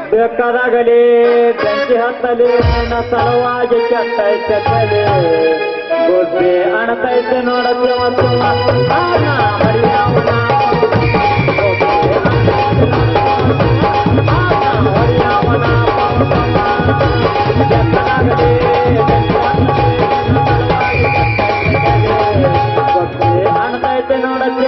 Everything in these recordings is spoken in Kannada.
ಬೇಕಾದಾಗಲಿ ಬೆಂಕಿ ಹತ್ತಲಿ ನಿನ್ನ ಸಲುವಾಗಿ ಕೆಟ್ಟೈತೆ ಕಲಿ ಗುಡ್ಡೆ ಅಣತೈತೆ ನೋಡಕ್ಕೆ ಮತ್ತು ಹರಿಯಾವನ ಅಣತೈತೆ ನೋಡಕ್ಕೆ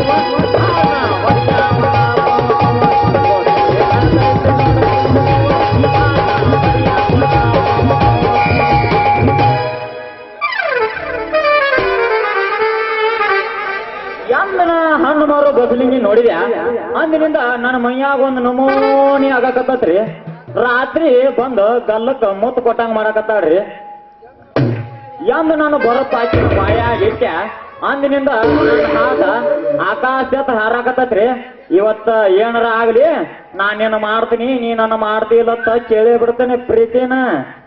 ಎಂದನ ಹಣ್ಣು ಮಾರೋ ಬದಲಿಂಗಿ ನೋಡಿದ್ಯಾ ಅಂದಿನಿಂದ ನನ್ನ ಮೈಯಾಗ ಒಂದು ನಮೂನಿ ಆಗಕತ್ತತ್ರಿ ರಾತ್ರಿ ಬಂದು ಗಲ್ಲಕ್ಕ ಮುತ್ತು ಕೊಟ್ಟಂಗ ಮಾಡಕತ್ತಾಳ್ರಿ ಎಂದ ನಾನು ಬರತ್ ಹಾಕಿ ಬಾಯಾಗ ಇಟ್ಟ ಅಂದಿನಿಂದ ನನ್ನ ಹಾದ ಆಕಾಶದ ಹಾರಾಕತ್ತತ್ರಿ ಇವತ್ತ ಏನಾರ ಆಗ್ಲಿ ನಾನೇನು ಮಾಡ್ತೀನಿ ನೀ ನನ್ನ ಮಾಡ್ತಿಲ್ಲತ್ತ ಕೇಳಿ ಬಿಡ್ತೇನೆ ಪ್ರೀತಿನ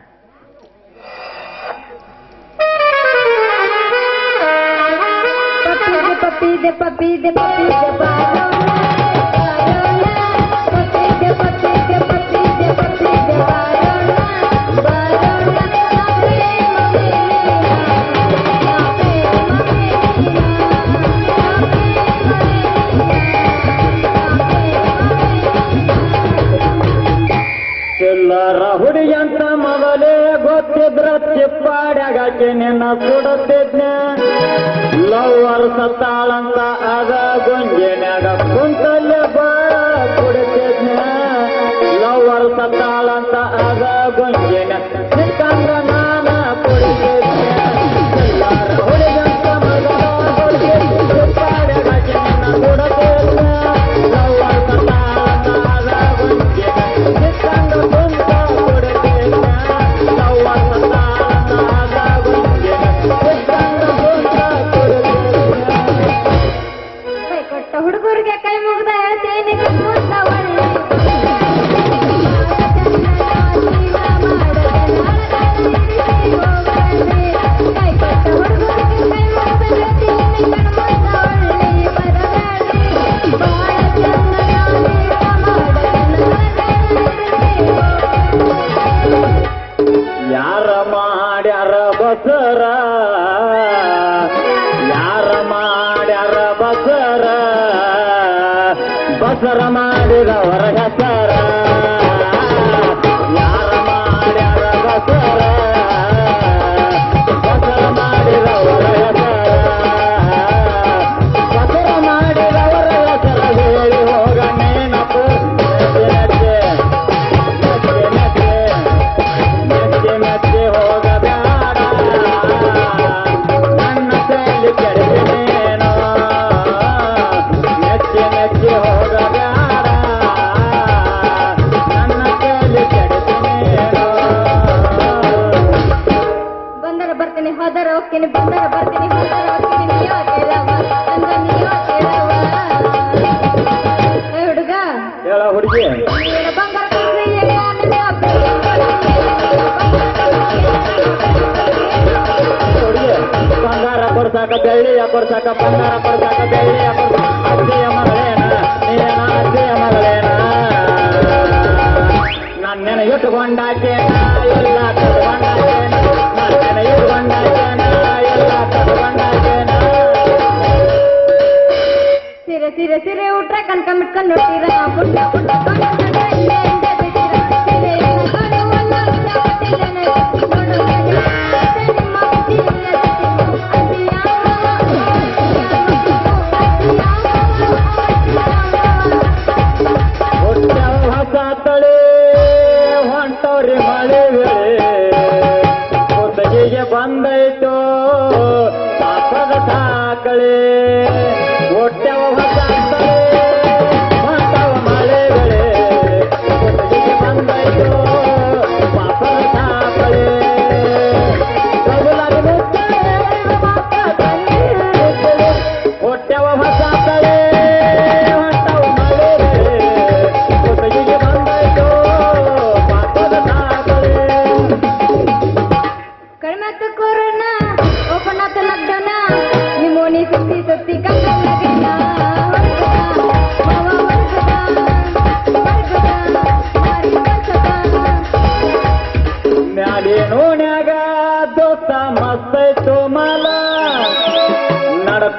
ಪಪ್ಪಿ de ಪಪ್ಪಿ de ಪಪ್ಪಿ de ಬಾರೋಣ ಪಪ್ಪಿ de ಪಪ್ಪಿ de ಪಪ್ಪಿ de ಪಪ್ಪಿ de ಬಾರೋಣ ಬಾರೋಣ ಚಿಲ್ಲರ ಹುಡುಗಂತ ಮೊದಲೇ ಗೊತ್ತಿದ್ರ ಚಿಪ್ಪಾಡ್ಯಾಗಾಕಿ ನಿನ್ನ ಸುಡುತ್ತಿದ್ನೆ ಲವ್ವರ್ ಸತ್ತಾಳಂತ ಅದ ಗೊಂಜಿನ್ಯಾಗ ಕುಂತಲ್ಲೇ ಬಾ ಕುಡಿತಿದ್ನೆ ಲವ್ವರ್ ಸತ್ತಾಳಂತ ಅದ ಗೊಂಜಿನ ಸಿಕ್ಕಂದ್ರ ನಾನ ಕುಡಿತಿದ್ನೆ ಚಿಲ್ಲರ ಹುಡುಗಂತ ಮೊದಲ ಗೊತ್ತಿದ್ರ ಚಿಪ್ಪಾಡ್ಯಾಗಾಕಿ ನಿನ್ನ ಸುಡುತ್ತಿದ್ನೆ ಲವ್ವರ್ ಸತ್ತಾಳಂತ ಅದ ಗೊಂಜಿನ ಸಿಕ್ಕಂದ್ರ ಕುಂತ ಕುಡಿತಿದ್ನೆ ಲವ್ವರ್ ಸತ್ತಾಳಂತ ಅದ ಗೊಂಜಿನ ಸಿಕ್ಕಂದ್ರ ಕುಂತ ಕುಡಿತಿದ್ನೆ ಕೈ ಕೊಟ್ಟ ಹುಡುಗರಿಗೆ ಕೈ ಮುಗ್ದ ಹೇಳ್ತೀನಿ ಮುಂದ ಒಳ್ಳೆ ಕೈ ಕೊಟ್ಟ ಹುಡುಗರಿಗೆ ಕೈ ಮುಗ್ದ ಹೇಳ್ತೀನಿ ಮುಂದ ಒಳ್ಳೆ ಬರಬೇಡಿ ಬಾಳ ಚಂದ ಯಾರ ಮಾಡ್ಯಾರ ಬಸರ ಯಾರ ಮಾಡ್ಯಾರ ಬಸರ ಬಸರ ಮಾಡಿದವರ ಹೆಸರ ಯಾರ ಮಾಡ್ಯಾರ ಬಸರ ಬಸರ ಮಾಡಿದವರ ಹೆಸರ ಬಸರ ಮಾಡಿದವರ ಹೆಸರ ಹೇಳಿ ಹೋಗ ನೆನಪು ನೆನಪೆ, ನೆನಪೆ, ನೆನಪೆ. ಮೆಚ್ಚೆ ಮೆಚ್ಚೆ ಹೋಗಬೇಡ ನನ್ನ ಕೈಲಿ ಕೆಡವೇನೋ ಮೆಚ್ಚೆ ಮೆಚ್ಚೆ ಹೋಗಬೇಡ ನನ್ನ ಕೈಲಿ ಕೆಡವೇನೋ ಬಂದರ ಬರ್ತೀನಿ ಹೋದರ ಹೋಗ್ತೀನಿ ಬಂದರ ಬರ್ತೀನಿ ಹೋದರ ಹೋಗ್ತೀನಿ ನೀಯೋ ಕೇಳವ ಅಂದ ನೀಯೋ ಕೇಳವ ಏ ಹುಡುಗ ಹೇಳ ಹುಡುಗಿ ನೀನು ಬಂಗಾರ ಕೊಡ್ರಿ, ಏನು ನಿನ್ನ ಪ್ರೀತಿ ಹುಡುಗಿ ಬಂಗಾರ ಕೊಡ್ಸಾಕ ಬೆಳ್ಳಿಯ ಕೊಡ್ಸಾಕ ಬಂಗಾರ ಕೊಡ್ಸಾಕ ಬೆಳ್ಳಿಯ ಕೊಡ್ಸಾಕ ಅಜ್ಜಿಯ ಮಗಳೇನ ನೀನ ಅಜ್ಜಿಯ ಮಗಳೇನ ನನ್ನೆನ ಇಟ್ಕೊಂಡಾಕೇನ ಎಲ್ಲ ತಗೊಂಡಾಕೇನ ನನ್ನೆನ ಇಟ್ಕೊಂಡಾಕೇನ ಎಲ್ಲ ತಗೊಂಡಾಕೇನ ಸೀರೆ ಸೀರೆ ಸೀರೆ ಉಟ್ರೆ ಕಣ್ಕೊಂಡ್ ಬಿಟ್ಕೊಂಡು ನೋಡ್ತೀರ ಪುಟ್ಟ ಪುಟ್ಟ ಕಣ್ಣನ್ನ ಹಿಂದೆ ಹಿಂದೆ ಬಿಡ್ತೀರ. ಸೀರೆ ಹಾಕೊಂಡು ಒಂದು ಉದ್ದ ಕೊಟ್ಟಿಲ್ಲ ನನಗೆ. ನೋಡು ಗಜ, ನಿಮ್ಮ ಬುದ್ಧಿ ಇಲ್ಲದೆ. ಹುಟ್ಟ ಹೊಸ ತಳಿ ಹೊಂಟವ್ರಿ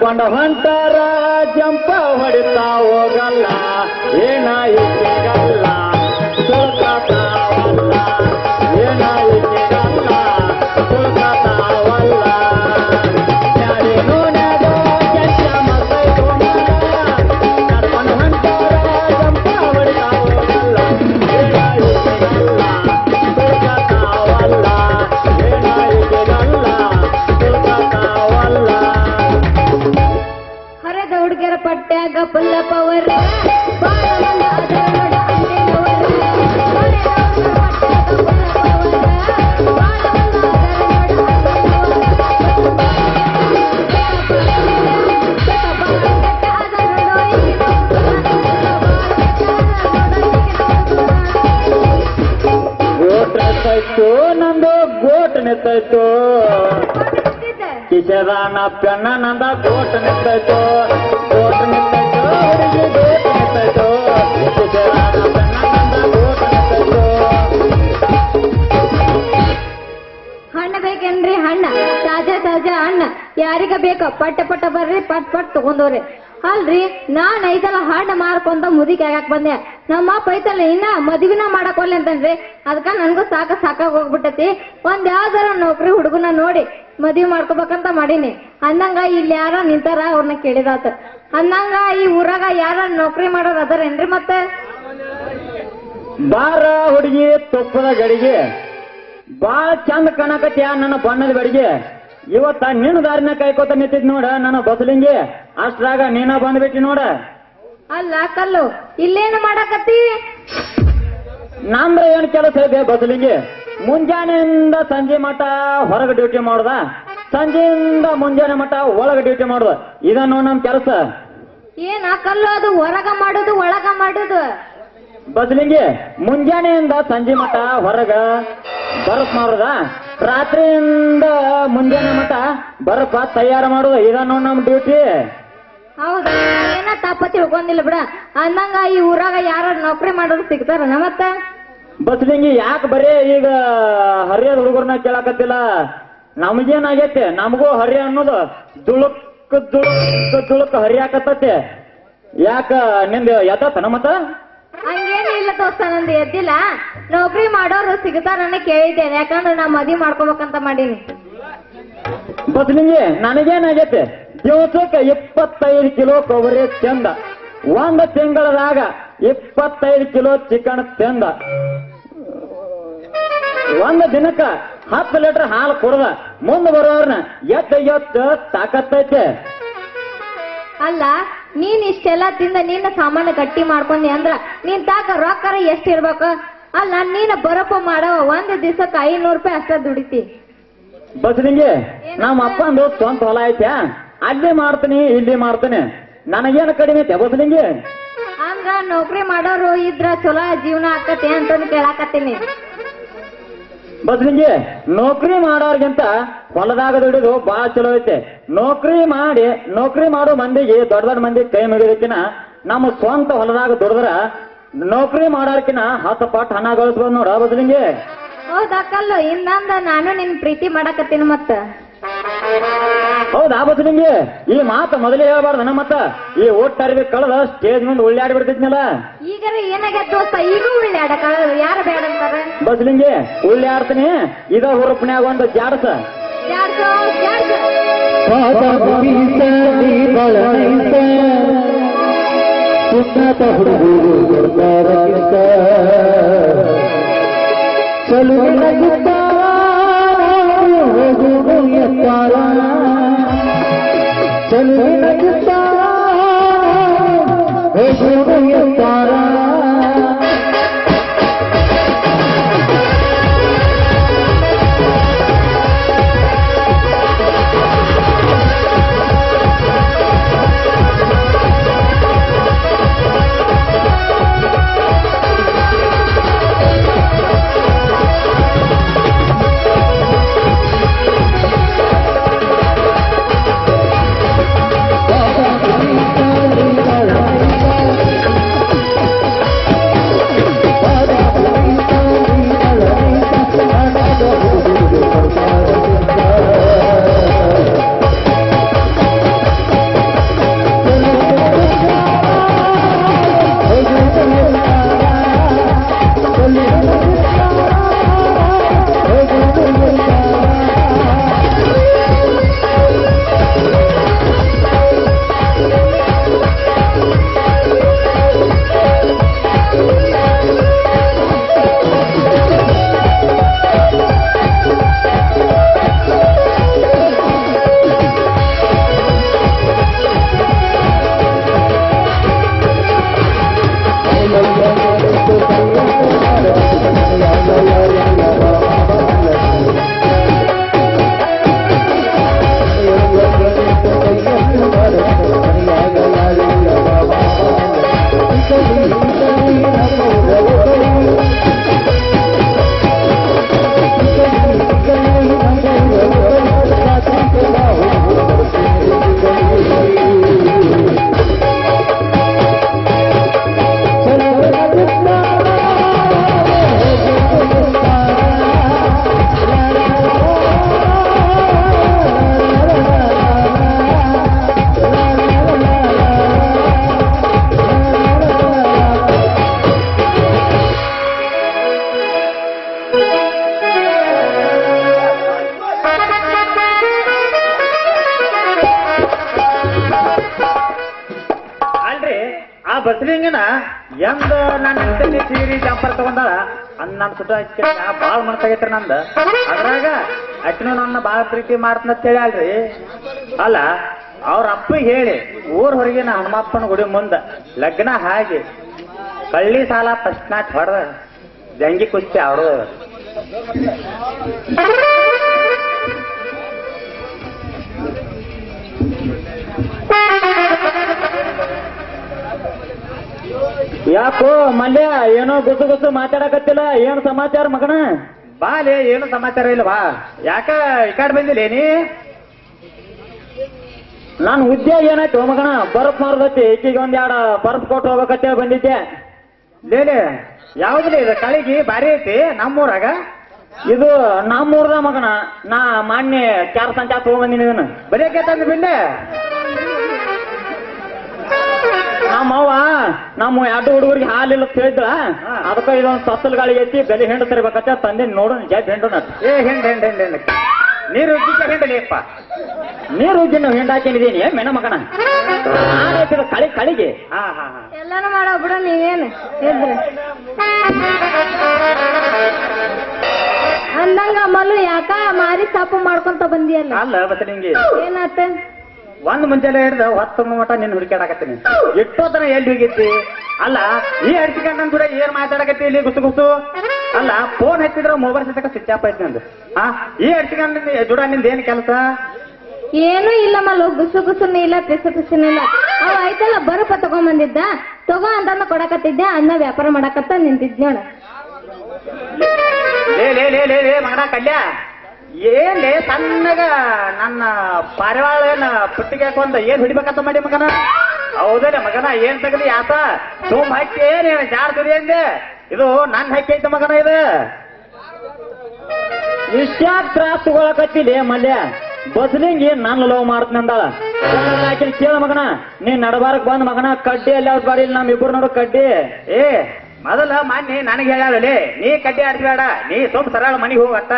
ನಡ್ಕೊಂಡ ಹೊಂಟಾರ ಜಂಪ ಹೊಡಿತಾ ಹೋಗಲ್ಲ ಏನಾಯಿಕೆಗಲ್ಲ ಸುಳ್ಕತಾವಲ್ಲ ಏನಾಯಿಕೆಗಲ್ಲ ಸುಳ್ಕತಾವಲ್ಲ ಮ್ಯಾಲೆ ನೋಡ್ಯಾಗ ಕೆಂಚ ಮಕ್ಕಳು ನಡ್ಕೊಂಡ ಹೊಂಟಾರ ಜಂಪ ಹೊಡಿತಾ ಹೋಗಲ್ಲ ಏನಾಯಿಕೆಗಲ್ಲ ಸುಳ್ಕತಾವಲ್ಲ ಏನಾಯಿಕೆಗಲ್ಲ ಸುಳ್ಕತಾವಲ್ಲ ಹರದ ಹುಡುಗರ ಪಟ್ಟ್ಯಾಗ ಪುಲ್ಲ ಪವರ್ ಬಾಳ ಮಂದ ಅದರ ನೋಡ ಅಂದಿನವರ. ಹರದ ಹುಡುಗರ ಪಟ್ಟ್ಯಾಗ ಪುಲ್ಲ ಪವರ್, ಬಾಳ ಮಂದ ಅದರ ನೋಡ ಗೋಟ್ ನೆತ್ತಾಯ್ತು ನಂದು ಗೋಟ್ ನೆತ್ತಾಯ್ತು ಕಿಶದಾನ ಪೆಣ್ಣ ನಂದ ಗೋಟ್ ನೆತ್ತಾಯ್ತು ಗೋಟ್ ನೆತ್ತಾಯ್ತು ಹುಡುಗಿ ಗೋಟ್ ನೆತ್ತಾಯ್ತು ಕಿಶದಾನ ಪೆಣ್ಣ ನಂದ ಗೋಟ್ ನೆತ್ತಾಯ್ತು ಹಣ್ಣ ಬೇಕೇನ್ರಿ ಹಣ್ಣ ತಾಜಾ ತಾಜಾ ಹಣ್ಣ ಯಾರಿಗ ಬೇಕ ಪಟ್ಟ ಪಟ್ಟ ಬರ್ರಿ ಪಟ್ ಪಟ್ ತಗೊಂಡವ್ರಿ ಅಲ್ರಿ ನಾನ್ ಐದಲ ಹಣ್ಣ ಮಾರ್ಕೊಂಡ ಮುದಿಗೆ ಆಗಾಕ್ ಬಂದೆ ನಮ್ಮ ಅಪ್ಪ ಐತಲ್ಲ ಇನ್ನ ಮದ್ವಿನ ಮಾಡಕ್ ಒಲ್ಲೆ ಅಂತನ್ರಿ ಅದಕ್ಕ ನನ್ಗೂ ಸಾಕ ಸಾಕಾಗ್ ಹೋಗ್ಬಿಟ್ಟತಿ ಒಂದ್ ಯಾವ್ದಾರ ನೌಕರಿ ಹುಡುಗನ ನೋಡಿ ಮದ್ವಿ ಮಾಡ್ಕೋಬೇಕಂತ ಮಾಡೀನಿ ಅಂದಂಗ ಇಲ್ಲಿ ಯಾರ ನಿಂತಾರ ಅವ್ರನ್ನ ಕೇಳಿದಾತ ಅಂದಂಗ ಈ ಊರಾಗ ಯಾರ ನೌಕರಿ ಮಾಡೋರ್ ಅದಾರೇನ್ರಿ ಮತ್ತೆ ಬಾರ ಹುಡುಗಿ ತುಪ್ಪದ ಗಡಿಗೆ ಬಾಳ ಚಂದ ಕಾಣಕತ್ಯ ನನ್ನ ಬಣ್ಣದ ಬಡಿಗೆ ಇವತ್ತ ನಿನ್ನ ದಾರಿನ ಕಾಯ್ಕೋತ ನಿಂತಿದ್ ನೋಡ ನನ್ನ ಬಸಲಿಂಗಿ ಅಷ್ಟ್ರಾಗ ನೀನ ಬಂದ್ಬಿಟ್ಟಿ ನೋಡ ಅಲ್ಲ ಕಲ್ಲು ಇಲ್ಲೇನು ಮಾಡಾಕತ್ತಿ ನಂದ್ರ ಏನ್ ಕೆಲಸ ಇದೆ ಬಸಲಿಂಗಿ ಮುಂಜಾನೆಯಿಂದ ಸಂಜೆ ಮಠ ಹೊರಗೆ ಡ್ಯೂಟಿ ಮಾಡುದ ಸಂಜೆಯಿಂದ ಮುಂಜಾನೆ ಮಠ ಒಳಗೆ ಡ್ಯೂಟಿ ಮಾಡುದ ಇದನ್ನು ನಮ್ ಕೆಲಸ ಏನ ಕಲ್ಲು ಅದು ಹೊರಗ ಮಾಡುದು ಒಳಗ ಮಾಡುದು ಬದಲಿಂಗಿ ಮುಂಜಾನೆಯಿಂದ ಸಂಜೆ ಮಠ ಹೊರಗ ಬರಪ್ ಮಾಡುದ ರಾತ್ರಿಯಿಂದ ಮುಂಜಾನೆ ಮಠ ಬರಪ ತಯಾರು ಮಾಡುದ ಇದನ್ನು ನಮ್ ಡ್ಯೂಟಿ ಹೌದಾ ಏನ ತಪ್ಪ ತಿಳ್ಕೊಂಡಿಲ್ಲ ಬಿಡ ಅಂದಂಗ ಈ ಊರಾಗ ಯಾರ ನೌಕರಿ ಮಾಡೋರು ಸಿಗ್ತಾರ ಮತ್ತ ಬಸಲಿಂಗಿ ಯಾಕೆ ಬರೀ ಈಗ ಹರಿಯದ ಹುಡುಗರ್ನ ಕೇಳಾಕತ್ತಿಲ್ಲ ನಮಗೇನಾಗೈತೆ ನಮಗೂ ಹರಿ ಅನ್ನೋದು ದುಳುಕ್ ದುಳುಕ್ ದುಳುಕ್ ಹರಿಯಾಕತ್ತೈತೆ ಯಾಕ ನಿಂದ ಎದ್ದತನ ಮತ್ತ ಹಂಗೇನು ಇಲ್ಲ ದೋಸ್ತ ನಂದು ಎದ್ದಿಲ್ಲ ನೌಕರಿ ಮಾಡೋರು ಸಿಗ್ತಾರನ್ನ ಕೇಳಿದ್ದೇನೆ ಯಾಕಂದ್ರೆ ನಾ ಮದ್ವಿ ಮಾಡ್ಕೋಬೇಕಂತ ಮಾಡೀನಿ ಬಸಲಿಂಗಿ ನನಗೇನಾಗೈತೆ ದಿವಸಕ್ಕೆ ಇಪ್ಪತ್ತೈದು ಕಿಲೋ ಕೊಬ್ಬರಿ ತಿಂದ ಒಂದು ತಿಂಗಳದಾಗ ಇಪ್ಪತ್ತೈದು ಕಿಲೋ ಚಿಕನ್ ತಿಂದ ಒಂದು ದಿನಕ್ಕ ಹತ್ತು ಲೀಟರ್ ಹಾಲು ಕುಡ್ದ ಮುಂದೆ ಬರೋರ್ನ ಎತ್ತ ಎತ್ತ ತಾಕತ್ತೈತೆ ಅಲ್ಲ ನೀನ್ ಇಷ್ಟೆಲ್ಲ ತಿಂದ ನಿನ್ನ ಸಾಮಾನು ಗಟ್ಟಿ ಮಾಡ್ಕೊಂಡಿ ಅಂದ್ರ ನೀನ್ ತಾಕ ರೊಕ್ಕರ ಎಷ್ಟ್ ಇರ್ಬೇಕು ಅಲ್ಲ ನೀನ್ ಬರಪ್ಪ ಮಾಡವ ಒಂದ್ ದಿವಸಕ್ಕೆ ಐನೂರು ರೂಪಾಯಿ ಅಷ್ಟ ದುಡಿತಿ ಬಸಲಿಂಗಿ ನಮ್ಮ ಅಪ್ಪಂದು ಸ್ವಂತ ಹೊಲ ಐತ್ಯಾ ಅಲ್ಲಿ ಮಾಡ್ತೀನಿ ಇಲ್ಲಿ ಮಾಡ್ತೀನಿ ನನಗೇನು ಕಡಿಮೆ ಐತೆ ಬಸಲಿಂಗಿ ಹಂಗ ನೌಕರಿ ಮಾಡೋರು ಇದ್ರ ಚಲೋ ಜೀವನ ಆಕತಿ ಅಂತ ಕೇಳಾಕತ್ತೀನಿ ಬಸ್ಲಿಂಗಿ ನೌಕರಿ ಮಾಡೋರ್ಗಿಂತ ಹೊಲದಾಗ ದುಡಿದು ಬಹಳ ಚಲೋ ಐತೆ ನೌಕರಿ ಮಾಡಿ ನೌಕರಿ ಮಾಡೋ ಮಂದಿಗೆ ದೊಡ್ಡ ದೊಡ್ಡ ಮಂದಿ ಕೈ ಮುಗಿದಕ್ಕಿನ ನಮ್ಮ ಸ್ವಂತ ಹೊಲದಾಗ ದುಡಿದ್ರ ನೌಕರಿ ಮಾಡೋರ್ಕಿನ ಹತ್ತು ಪಟ್ಟು ಹಣ ಗಳಿಸ್ಬೋದು ನೋಡ ಬಸ್ಲಿಂಗಿ ಹೌದಾ ಕಲ್ಲು ಇನ್ನೊಂದ ನಾನು ನಿನ್ ಪ್ರೀತಿ ಮಾಡಾಕತ್ತೀನಿ ಮತ್ತ ಹೌದಾ ಬಸ್ಲಿಂಗಿ ಈ ಮಾತು ಮೊದಲೇ ಹೇಳ್ಬಾರ್ದನ ಮತ್ತ ಈ ಓಟ್ ಅರ್ವಿ ಕಳೆದ ಸ್ಟೇಜ್ ಮುಂದೆ ಉಳ್ಳಾಡಿ ಬಿಡ್ತಿದ್ನಲ್ಲ ಈಗರ ಏನಾಗೈತ್ ದೋಸ್ತ ಈಗೂ ಉಳ್ಳಾಡಕ ಯಾರು ಬೇಡ ಅಂತಾರ ಬಸ್ಲಿಂಗಿ ಉಳ್ಳಿ ಆಡ್ತೀನಿ ಇದ ಹುರುಪ್ನ್ಯಾಗ ಒಂದು ಜಾಡಸ ಜಾಡ್ಸೋ ಜಾಡ್ಸೋ ಪಾದ ಮುಗಿಸ ನೀ ಬಳನೈಸ ಸುನ್ನತ ಹುಡುಗರು ಬರ್ತಾರಂತ ಚಲುವಿನ ಗುತ್ತಾರ ಹೋಗುವುದು ಎತ್ತಾರ ಚಲುವಿನ ಗುತ್ತಾರ ಹೋಗುವುದು ಎತ್ತಾರ ಎಂದ ನನ್ನ ಹೆಂಡತಿ ಸೀರಿ ಜಂಪರ್ ತಗೊಂಡಾಳ ಅನ್ನ ನನ್ನ ಸುತ್ತ ಹಚ್ಚಿ ಭಾಳ ಮನಸ್ಸಾಗೈತ್ರಿ ನಂದ ಅದ್ರಾಗ ಅಚ್ಚನು ನನ್ನ ಭಾಳ ಪ್ರೀತಿ ಮಾಡ್ತನ ಹೇಳಿ ಅಲ್ರಿ ಅಲ್ಲ ಅವ್ರ ಅಪ್ಪಗೆ ಹೇಳಿ ಊರ್ ಹೊರಗೆ ನಾ ಹನುಮಪ್ಪನ ಗುಡಿ ಮುಂದ ಲಗ್ನ ಹಾಗೆ ಕಳ್ಳಿ ಸಾಲ ಫಸ್ಟ್ ನಾಟ್ ಹೊಡೆದ ಜಂಗಿ ಕುಸ್ತಿ ಅವರು ಯಾಕೋ ಮಲ್ಯ ಏನೋ ಗುಸು ಗುಸು ಮಾತಾಡಕತ್ತಿಲ್ಲ ಏನು ಸಮಾಚಾರ ಮಗನ ಬಾಲೆ ಏನು ಸಮಾಚಾರ ಇಲ್ಲ ಬಾ ಯಾಕ ಈ ಕಡೆ ಬಂದಿಲ್ಲ ನೀ ನಾನು ಉದ್ಯೋಗ ಏನಾಯ್ತು ಮಗನ ಬರ್ಫ್ ಮಾರ್ದೈತಿ ಈಕಿಗೆ ಒಂದ್ ಎರಡು ಬರ್ಫ್ ಕೊಟ್ಟು ಹೋಗ್ಬೇಕಂತೇಳಿ ಬಂದಿದ್ದೆ ಲೇಲೆ ಯಾವ್ದಿಲ್ಲ ಇದು ಕಳಿಗಿ ಬಾರಿ ಐತಿ ನಮ್ಮೂರಾಗ ಇದು ನಮ್ಮೂರದ ಮಗನ ನಾ ಮಾನ್ಯ ಚಾರ್ ಸಂಚಾರ ತಗೊಂಬಂದಿನಿ ಇದನ್ನ ಬರೀಕೆ ತಂದು ಬಿಡ್ಲೆ ನಮ್ಮವ್ವ ನಮ್ಮ ಎರಡು ಹುಡುಗರಿಗೆ ಹಾಲಿಲ್ಲ ಅಂತ ಹೇಳಿದ್ರ ಅದಕ್ಕ ಇದೊಂದು ಸತ್ತಲ್ ಗಾಳಿಗೆ ಐತಿ ಬೆಲೆ ಹೆಂಡ ತರಬೇಕಂತ ತಂದೆ ನೋಡೋಣ ಜಾಬ್ ಹೆಂಡ ಏ ಹೆಂಡ ಹೆಂಡ ಹೆಂಡ ಹೆಂಡ ನೀರು ಉಜ್ಜಿಗೆ ಹೆಂಡಲಿಯಪ್ಪ ನೀರು ಉಜ್ಜಿ ನಾವು ಹೆಂಡ ಹಾಕೊಂಡಿದೀನಿ ಮೆಣ ಮಗನ ಆಡೈತಿದ ಕಳಿ ಕಳಿಗೆ ಹಾ ಹಾ ಹಾ ಎಲ್ಲಾನು ಮಾಡೋ ಬಿಡು ನೀವೇನು ಎದ್ರು ಅಂದಂಗ ಮಲ್ಲು ಯಾಕ ಮಾರಿ ಸಾಪು ಮಾಡ್ಕೊಂತ ಬಂದಿಯಲ್ಲ ಅಲ್ಲ ಬಸಲಿಂಗಿ ಏನಾತ ಒಂದ್ ಮುಂಜಾನೆ ಹಿಡ್ದು ಹೊತ್ತು ಮಟ ನಿನ್ ಹುಡುಕಾಡಕತ್ತೀನಿ ಎಷ್ಟೋತನ ಎಲ್ಲಿ ಹೋಗಿದ್ದಿ ಅಲ್ಲ ಈ ಅಡ್ಸಿಕೊಂಡ್ ಕೂಡ ಏನ್ ಮಾತಾಡಕತ್ತಿ ಇಲ್ಲಿ ಗುಸು ಗುಸು ಅಲ್ಲ ಫೋನ್ ಹಚ್ಚಿದ್ರ ಮೊಬೈಲ್ ಸತಕ ಸ್ವಿಚ್ ಆಫ್ ಐತಿ ನಂದು ಹಾ ಈ ಅಡ್ಸಿಕೊಂಡ್ ಜುಡ ನಿಂದ ಏನ್ ಕೆಲಸ ಏನೂ ಇಲ್ಲ ಮಲ್ಲು ಗುಸು ಗುಸುನು ಇಲ್ಲ ಪಿಸು ಪಿಸುನು ಇಲ್ಲ ಅವ ಆಯ್ತಲ್ಲ ಬರಪ ತಗೊಂಬಂದಿದ್ದ ತಗೋ ಅಂತಂದ ಕೊಡಕತ್ತಿದ್ದೆ ಅನ್ನ ವ್ಯಾಪಾರ ಮಾಡಕತ್ತ ನಿಂತಿದ್ ನೋಡ ಲೇ ಲೇ ಲೇ ಲೇ ಲೇ ಮಗನ ಕಲ್ಯ ಏನ್ ಲೇ ಸಣ್ಣಗ ನನ್ನ ಪಾರಿವಾಳ ಏನ ಪುಟ್ಟಿಗೆ ಹಾಕೊಂಡ ಏನ್ ಹಿಡಿಬೇಕಂತ ಮಾಡಿ ಮಗನ ಹೌದಲ್ಲ ಮಗನ ಏನ್ ತಗದಿ ಆತ ತುಂಬ ಹಾಕಿ ನೀನು ಜಾರ್ ಸುರಿ ಅಂದೆ ಇದು ನನ್ ಹಕ್ಕಿ ಐತೆ ಮಗನ ಇದು ಇಷ್ಟ್ಯಾಕ್ ತ್ರಾಸ್ ತಗೊಳಕತ್ತಿಲಿ ಮಲ್ಯ ಬಸ್ಲಿಂಗಿ ನಾನು ಲವ್ ಮಾಡ್ತಂದಾಳ ಆಕಿನ ಕೇಳ ಮಗನ ನೀ ನಡಬಾರಕ್ ಬಂದ್ ಮಗನ ಕಡ್ಡಿ ಎಲ್ಲ ಬಾಡಿಲ್ಲ ನಮ್ ಇಬ್ಬರು ನೋಡು ಕಡ್ಡಿ ಏ ಮೊದಲ ಮಾನ್ಯ ನನಗೆ ಹೇಳಲಿ ನೀ ಕಡ್ಡಿ ಆಡ್ಬೇಡ ನೀ ಸ್ವಲ್ಪ ಸರಳ ಮನಿಗೆ ಹೋಗತ್ತ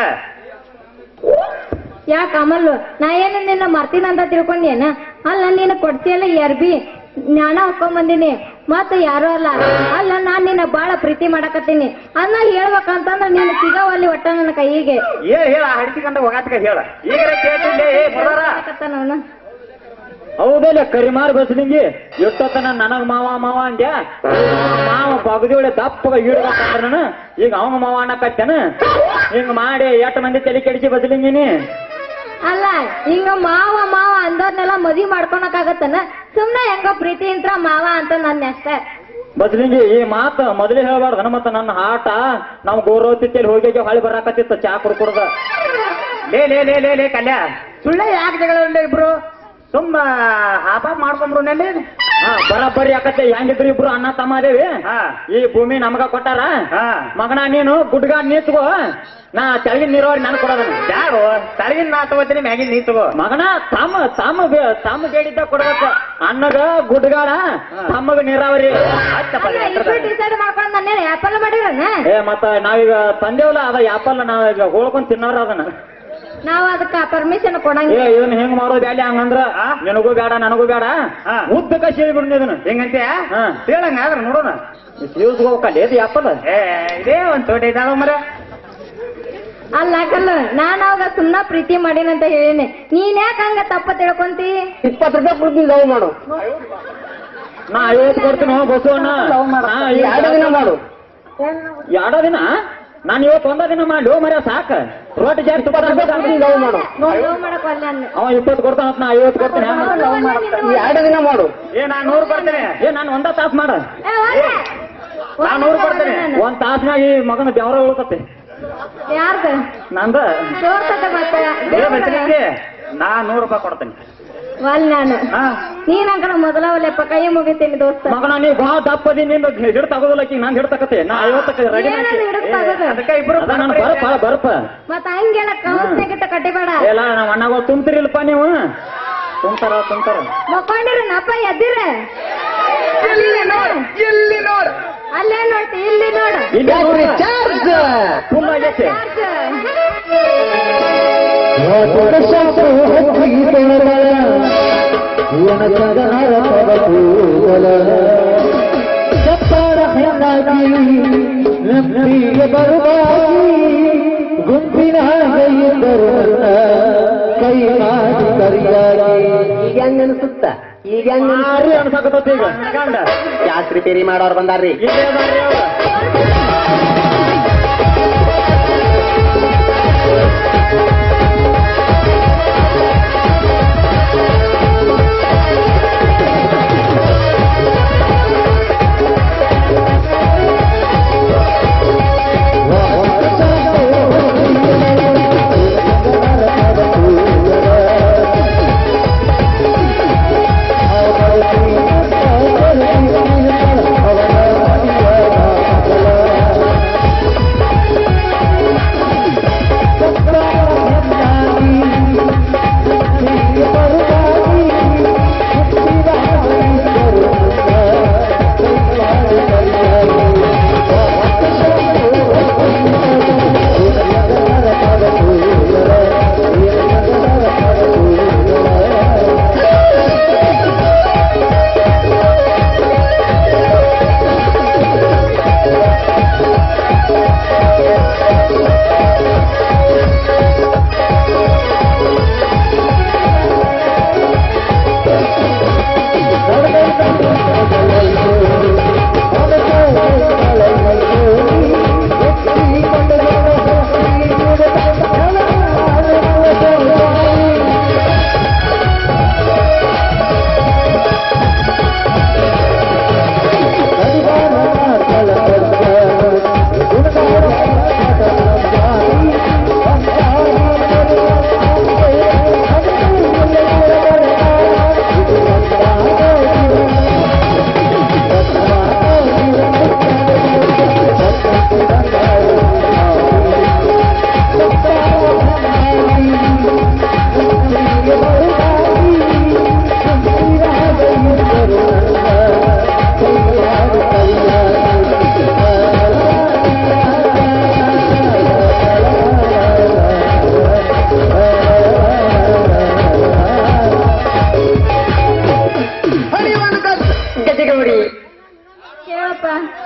ಯಾಕ ಅಮಲ್ಲು ನಾ ಏನು ನಿನ್ನ ಮರ್ತೀನಂತ ತಿಳ್ಕೊಂಡೇನ ಅಲ್ಲ ನೀನು ಕೊಡ್ತಿಯಲ್ಲ ಈ ಅರ್ಬಿ ನಾನ ಹಾಕೊಂಡ್ ಬಂದಿನಿ ಮತ್ತ ಯಾರು ಅಲ್ಲ ಅಲ್ಲ ನಾನ್ ನಿನ್ನ ಬಾಳ ಪ್ರೀತಿ ಮಾಡಕತ್ತೀನಿ ಅನ್ನ ಹೇಳ್ಬೇಕಂತಂದ್ರ ನೀನು ಸಿಗವಲ್ಲಿ ಒಟ್ಟ ನನ್ನ ಕೈಗೆ ಏ ಹೇಳ ಹಡಿಸಿಕೊಂಡ ಹೋಗಾತ್ಕ ಹೇಳ ಈಗ ಕೇಳ್ತಿದ್ದೆ ಏ ಬರೋರ ಮಾಡಕತ್ತಾನ ಅವ್ನು. ಹೌದಲ್ಲ ಕರಿಮಾರ್ ಬಸ್ಲಿಂಗಿ ಎಷ್ಟೊತ್ತನ ನನಗ್ ಮಾವ ಮಾವ ಅಂದ್ಯ ಮಾವ ಬಗದಿವಳೆ ದಪ್ಪಗ ಈಡ್ಬೇಕಂದ್ರ ನಾನು ಈಗ ಅವಂಗ ಮಾವ ಅನ್ನಕತ್ತೇನ ಹಿಂಗ್ ಮಾಡಿ ಎಷ್ಟ್ ಮಂದಿ ತಲೆ ಕೆಡಿಸಿ ಬಸ್ಲಿಂಗಿನಿ ಅಲ್ಲ ಹಿಂಗ ಮಾವ ಮಾವ ಅಂದವ್ರನ್ನೆಲ್ಲ ಮದ್ವಿ ಮಾಡ್ಕೊಳಕಾಗತ್ತನ ಸುಮ್ನೆ ಹೆಂಗ ಪ್ರೀತಿ ಇಂತ್ರ ಮಾವ ಅಂತ ನನ್ನ ಅಷ್ಟೇ ಬದ್ಲಿಂಗಿ ಈ ಮಾತ ಮೊದಲೇ ಹೇಳ್ಬಾರ್ದನ ಮತ್ತ ನನ್ನ ಆಟ ನಮ್ ಗೋರೋತಿತ್ತಲ್ಲಿ ಹೋಗಿ ಹೊಳಿ ಬರಾಕತ್ತಿತ್ತ ಚಾ ಕುಡ್ಕುಡ್ದ ಲೇ ಲೇ ಲೇ ಲೇ ಲೇ ಕಲ್ಯ ಸುಳ್ಳೆ ಯಾಕೆ ಜಗಳ ಇಬ್ರು ಸುಮ್ಮ ಹಾಪ ಮಾಡ್ಕೊಂಬ್ರು ನಲ್ಲಿ ಹಾ ಬರಾಬರಿ ಯಾಕತ್ತೆ ಹೆಂಗಿದ್ರು ಇಬ್ರು ಅಣ್ಣ ತಮ್ಮ ಅದೇವಿ ಈ ಭೂಮಿ ನಮಗ ಕೊಟ್ಟಾರ ಮಗನ ನೀನು ಗುಡ್ಗ ನೀತ್ಗೋ ನಾ ತೆಳಗಿನ ನೀರಾವರಿ ನಾನು ಕೊಡೋದನ್ನ ಯಾರು ತೆಳಗಿನ ನಾ ತಗೋತೀನಿ ಮ್ಯಾಗಿನ ನೀ ತಗೋ ಮಗನ ತಮ್ಮ ತಮ್ಮ ಬೇ- ತಮ್ಮ ಬೇಡಿದ್ದ ಕೊಡ್ಬೇಕ ಅನ್ನಗ ಗುಡ್ಗಾಡ ತಮ್ಮಗ ನೀರಾವರಿ ಅಲ್ಲ ಇಬ್ರು ಡಿಸೈಡ್ ಮಾಡ್ಕೊಂಡ್ ನನ್ನ ಆ್ಯಪಲ್ ಮಾಡಿರನ ಏ ಮತ್ತ ನಾವೀಗ ತಂದೇವಲ್ಲ ಅದ ಯಾಪಲ್ಲ ನಾವೀಗ ಹೋಳ್ಕೊಂಡ್ ತಿನ್ನೋರ ಅದನ್ನ ನಾವ್ ಅದಕ್ಕ ಪರ್ಮಿಷನ್ ಏ ಕೊಡಂಗಿಲ್ಲ ಇದನ್ನ ಹೆಂಗ್ ಮಾಡೋದು ಬ್ಯಾಲಿ ಹಂಗಂದ್ರ ನಿನಗೂ ಬೇಡ ನನಗೂ ಬೇಡ ಉದ್ದಕ ಸೇರಿಬಿಡ್ನಿ ಇದನ್ನ ಹೆಂಗಂತೆ ಹೇಳಂಗ ಆದ್ರ ನೋಡೋಣ ಹೋಗ್ಕಲ್ಲ ಇದು ಯಾಪಲ್ಲ ಏ ಇದೇ ಒಂದ್ ತೋಟ ಇದ್ದಾವ ಮರ ಅಲ್ಲ ಕಲ್ಲ ನಾನ್ ಅವಾಗ ಸುಮ್ನ ಪ್ರೀತಿ ಮಾಡೀನಂತ ಹೇಳಿನಿ ನೀನ್ ಯಾಕ ಹಂಗ ತಪ್ಪ ತಿಳ್ಕೊಂತಿ ಇಪ್ಪತ್ತು ರೂಪಾಯಿ ಕೊಡ್ತೀನಿ ಲವ್ ಮಾಡು ನಾ ಐವತ್ತು ಕೊಡ್ತೀನಿ ಹೋ ಬಸವಣ್ಣ ನಾ ಈಗ ಎರಡು ದಿನ ಮಾಡು ಎರಡ ದಿನ ನಾನು ಇವತ್ತು ಒಂದ ದಿನ ಮಾಡಿ ಮರ ಸಾಕ ರೋಟಿ ಜಾಸ್ತಿ ಲವ್ ಮಾಡು ಲವ್ ಮಾಡಕ್ ಒಲ್ಲೆ ಅಂದ ಅವ ಇಪ್ಪತ್ತು ಕೊಡ್ತಾನ ನಾ ಐವತ್ತು ಕೊಡ್ತೀನಿ ಹೆಂಗ್? ಎರಡು ದಿನ ಮಾಡು ಏ ನಾನ್ ನೂರು ಕೊಡ್ತೇನೆ ಏ ನಾನು ಒಂದ ತಾಸ್ ಮಾಡ ಏ, ಒಲ್ಲೆ. ನಾನ್ ನೂರು ಕೊಡ್ತೇನೆ ಒಂದ್ ತಾಸ್ನಾಗ ಈ ಮಗನ ಬೆವರ ಉಳ್ಕತ್ತೆ ಯಾರ್ದ ನಂದ ತೋರ್ಸಕ ಮತ್ತ ಏ ಬಸಲಿಂಗಿ, ನಾ ನೂರು ರೂಪಾಯಿ ಕೊಡ್ತೇನೆ ಒಲ್ ನಾನು ಹಾ ನೀನ್ ಅಂಕಣ ಮೊದಲ ಒಲ್ಲೆಪ್ಪ ಕೈ ಮುಗಿತೀನಿ ದೋಸ್ತ ಮಗನ ನೀ ಬಾ ದಪ್ಪದಿ ನಿಂದ ಹಿಡ್ ತಗೋದಿಲ್ಲ ಆಕಿ ನಾನ್ ಹಿಡ್ತಕತ್ತೆ ನಾ ಐವತ್ತಕ್ಕೆ ರೆಡಿ ಏನದು ಹಿಡ್ದ್ ತಗೋದು? ಅದಕ್ಕೆ ಇಬ್ರು ನಾನು ಬರಪ್ಪ ಬರಪ್ಪ ಮತ್ತ ಹಂಗೆಲ್ಲ ಕೌನ್ಸ್ನಾಗಿಟ್ಟ ಕಟ್ಟಿಬೇಡ ಎಲ್ಲ ನಮ್ಮ ಅಣ್ಣಗಳು ತುಂಬ್ತಿರಿಲ್ಪ ನೀವು ತುಂಬ್ತಾರ ತುಂಬ್ತಾರ ಮಕ್ಕೊಂಡಿರಿ ನಪ್ಪ ಎದ್ದಿರ ಇಲ್ಲಿ ನೋಡು ಅಲ್ಲೇ ನೋಡ್ತಿ ಇಲ್ಲಿ ನೋಡು ಇಲ್ಲಿ ಚಾರ್ಜ್ ಫುಲ್ ಆಗೈತೆ ಇವನ ನಂಬಿಗೆ ಬರುವಾಗಿ ಗುಂಪಿನ ಇದ್ದರು ಕೈ ಮಾಡಿ ಕರಿಯಾಗಿ ಈಗ ಹೆಂಗ್ ಅನ್ಸುತ್ತ ಈಗ ಹೆಂಗ್ ಭಾರಿ ಅನ್ಸಕತ್ತೈತಿ ಈಗ ಗಂಡ ಗ್ಯಾಸ್ ರಿಪೇರಿ ಮಾಡೋರ್ ಬಂದಾರ್ರಿ ಇಲ್ಲೇ ಅದಾರ್ರಿ ಅವ್ರು. ಗಜಗೌಡಿ ಕೇಳಪ್ಪ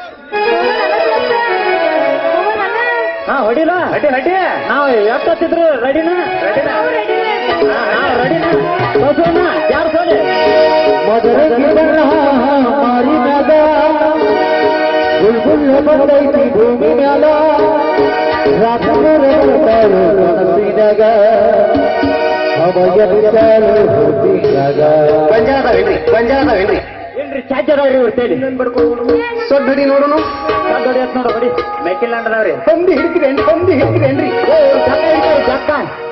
ಹೋಗೋಣ ಹಾ ಹೊಡಿಲ ಹಟ್ಟಿ ಹಟ್ಟಿ ನಾವು ಎಷ್ಟೊತ್ತಿದ್ರು ರೆಡಿನ ರೆಡಿನ ನಾವು ರೆಡಿನ ಬಸವಣ್ಣ ಯಾರು ಸೋಲಿ ಮದರ ಗಿಡರ ಮಾರಿ ಮ್ಯಾಗ ಬುಲ್ಬುಲ್ ಬಂದೈತಿ ಭೂಮಿ ಮ್ಯಾಲ ರಾತ್ರಿ ಕನಸಿನಾಗ ಅವಾಗ ಬಿದ್ದಾರು ಹುಟ್ಟಿದಾಗ ಗೊಂಜಾಳ ಅದಾವೇನ್ರಿ ಗೊಂಜಾಳ ಅದಾವೇನ್ರಿ ಇಲ್ರಿ ಚಾರ್ಜರ್ ಇವ್ರು ತೇಲಿ ಸೊಡ್ ಹಿಡಿ ನೋಡುನು ಹೊಡಿ ಅತ್ ನೋಡು ಹೊಡಿ ಮೆಕ್ಕಿಲ್ಯಾಂಡ್ ಅದಾವ್ರಿ ಹೊಂದಿ ಹಿಡ್ತೀರೇನ್ರಿ ಹೊಂದಿ ಹಿಡ್ತೀರೇನ್ರಿ ಓ ಜಕ್ಕ ಐತೆ, ಜಕ್ಕ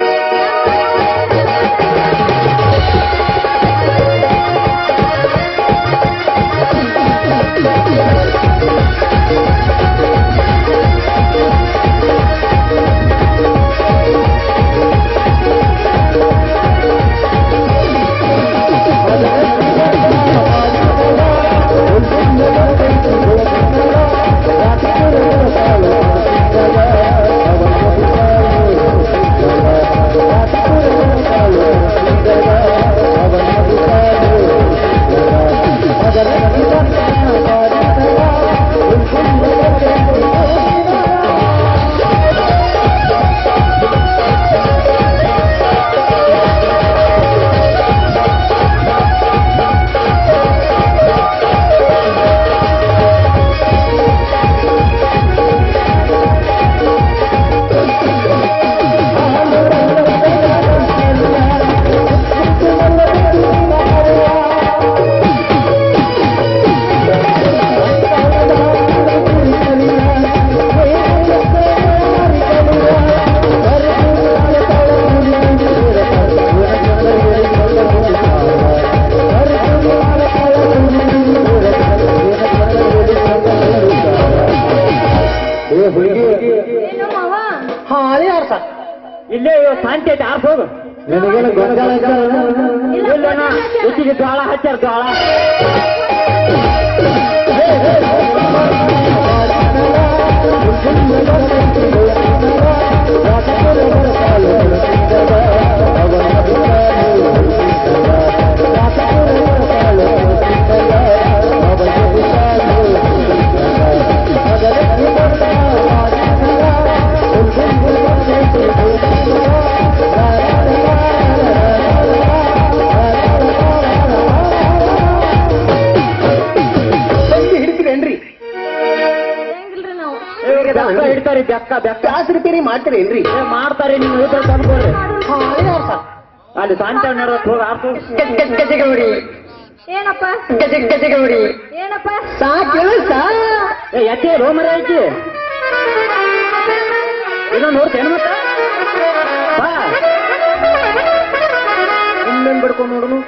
ಏನು ಮಾವ ಹಾಳಿ ಆರ್ಸ ಇಲ್ಲೇ ಶಾಂತಿ ಐತೆ ಆರ್ಸ್ ಹೋಗು ನಿನಗೇನು ಗೊಂದಲ ಇಲ್ಲಣ್ಣ ಹೆಚ್ಚಿಗೆ ಜ್ವಾಳ ಹಚ್ಚಾರ ಜ್ವಾಳ ಅವನ ಬೆಕ್ಕ ಹಿಡ್ತಾರಿ ಬೆಕ್ಕ ಬೆಕ್ಕ ಗ್ಯಾಸ್ ರಿಪೇರಿ ಮಾಡ್ತೀರೇನ್ರಿ ಏ, ಮಾಡ್ತಾರಿ ನಿಮ್ ಊಟ ತಂದ್ಕೊಡ್ರಿ ಹಾಳಿ ಆರ್ಸ ಅಲ್ಲಿ ಸಾಂತ ನಡೋತ್ ಹೋಗಿ ಆರ್ತು ಗಜ ಗಜ ಗಜಗೌಡಿ ಏನಪ್ಪ ಗಜ ಗಜಗೌಡಿ ಏನಪ್ಪ ಸಾ ಕೆಲಸ ಏ ಯಾಕೆ ರೋ ಮರ ಐತಿ ಇನ್ನೊಂದು ನೋಡ್ತೇನು ಮತ್ತ ಬಾ ಇನ್ನೊಂದು ಬಿಡ್ಕೊಂಡು ನೋಡುನು